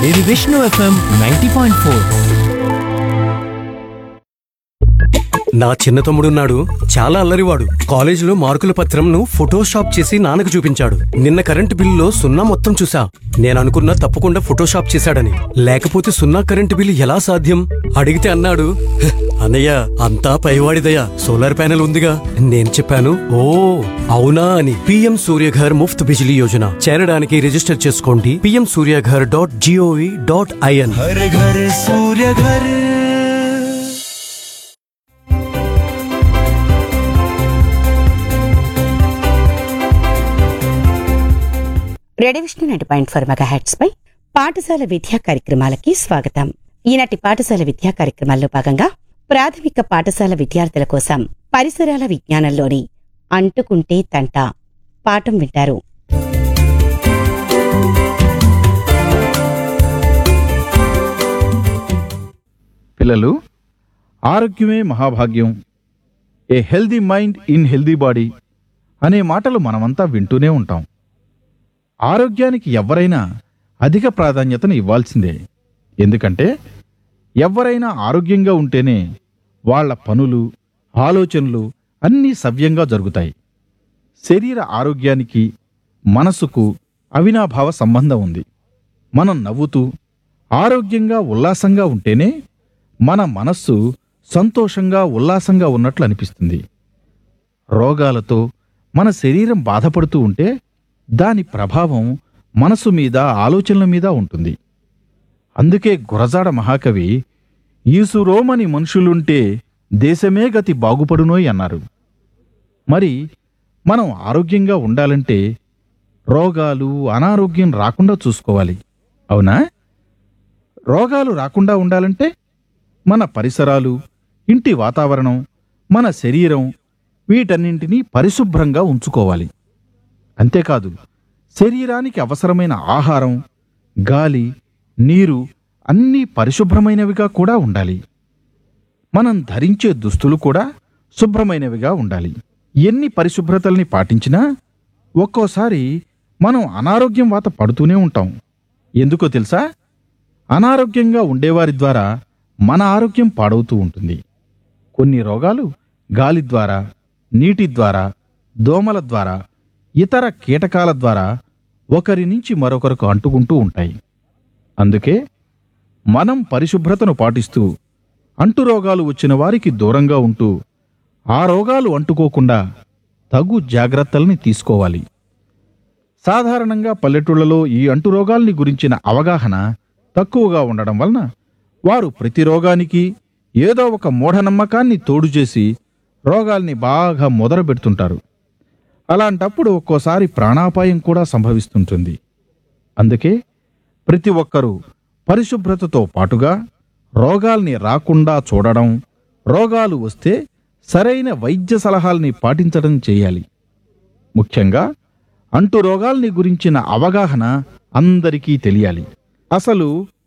ఇది Vishnu FM ninety point four నా చిన్న తమ్ముడున్నాడు చాలా అల్లరివాడు కాలేజీలో మార్కుల పత్రంను ఫోటోషాప్ చేసి నాన్నకు చూపించాడు నిన్న కరెంటు బిల్లులో సున్నా మొత్తం చూసా నేను అనుకున్నా తప్పకుండా ఫోటోషాప్ చేశాడని లేకపోతే సున్నా కరెంటు బిల్లు ఎలా సాధ్యం అడిగితే అన్నాడు "హ్, అన్నయ్య అంతా పైవాడిదయ్యా సోలార్ ప్యానెల్ ఉందిగా నేను చెప్పాను ఓ అవునా అని పిఎం సూర్యఘర్ ముఫ్త్ బిజిలీ యోజన చేరడానికి రిజిస్టర్ చేసుకోండి PM Suryaghar dot GOV dot IN హర ఘర సూర్య ఘర radio Vishnu ninety point four megahertz పై పాఠశాల విద్యా కార్యక్రమాలకి స్వాగతం ఈనాటి పాఠశాల విద్యా కార్యక్రమాల్లో భాగంగా ప్రాథమిక పాఠశాల విద్యార్థుల కోసం పరిసరాల విజ్ఞానంలోని అంటుకుంటే తంట పాఠం వింటారు పిల్లలు ఆరోగ్యమే మహాభాగ్యం a healthy mind in healthy body అనే మాటలు మనమంతా వింటూనే ఉంటాం ఆరోగ్యానికి ఎవరైనా అధిక ప్రాధాన్యతను ఇవ్వాల్సిందే ఎందుకంటే ఎవరైనా ఆరోగ్యంగా ఉంటేనే వాళ్ళ పనులు ఆలోచనలు అన్నీ సవ్యంగా జరుగుతాయి శరీర ఆరోగ్యానికి మనసుకు అవినాభావ సంబంధం ఉంది మనం నవ్వుతూ ఆరోగ్యంగా ఉల్లాసంగా ఉంటేనే మన మనస్సు సంతోషంగా ఉల్లాసంగా ఉన్నట్లు అనిపిస్తుంది రోగాలతో మన శరీరం బాధపడుతూ ఉంటే దాని ప్రభావం మనసు మీద ఆలోచనల మీద ఉంటుంది అందుకే గురజాడ మహాకవి ఈసురోమని మనుషులుంటే దేశమే గతి బాగుపడునోయ్ అన్నారు మరి మనం ఆరోగ్యంగా ఉండాలంటే రోగాలు అనారోగ్యం రాకుండా చూసుకోవాలి అవునా రోగాలు రాకుండా ఉండాలంటే మన పరిసరాలు ఇంటి వాతావరణం మన శరీరం వీటన్నింటినీ పరిశుభ్రంగా ఉంచుకోవాలి అంతేకాదు శరీరానికి అవసరమైన ఆహారం గాలి నీరు అన్నీ పరిశుభ్రమైనవిగా కూడా ఉండాలి మనం ధరించే దుస్తులు కూడా శుభ్రమైనవిగా ఉండాలి ఎన్ని పరిశుభ్రతల్ని పాటించినా ఒక్కోసారి మనం అనారోగ్యం వాత పడుతూనే ఉంటాం ఎందుకో తెలుసా అనారోగ్యంగా ఉండేవారి ద్వారా మన ఆరోగ్యం పాడవుతూ ఉంటుంది కొన్ని రోగాలు గాలి ద్వారా నీటి ద్వారా దోమల ద్వారా ఇతర కీటకాల ద్వారా ఒకరి నుంచి మరొకరికి అంటుకుంటూ ఉంటాయి అందుకే మనం పరిశుభ్రతను పాటిస్తూ అంటురోగాలు వచ్చిన వారికి దూరంగా ఉంటూ ఆ రోగాలు అంటుకోకుండా తగు జాగ్రత్తల్ని తీసుకోవాలి సాధారణంగా పల్లెటూళ్ళలో ఈ అంటురోగాల్ని గురించిన అవగాహన తక్కువగా ఉండడం వలన వారు ప్రతి రోగానికి ఏదో ఒక మూఢనమ్మకాన్ని తోడు చేసి రోగాల్ని బాగా మొదలుపెడుతుంటారు అలాంటప్పుడు ఒక్కోసారి ప్రాణాపాయం కూడా సంభవిస్తుంటుంది అందుకే ప్రతి ఒక్కరూ పరిశుభ్రతతో పాటుగా రోగాల్ని రాకుండా చూడడం రోగాలు వస్తే సరైన వైద్య సలహాల్ని పాటించడం చేయాలి ముఖ్యంగా అంటు రోగాల్ని గురించిన అవగాహన అందరికీ తెలియాలి అసలు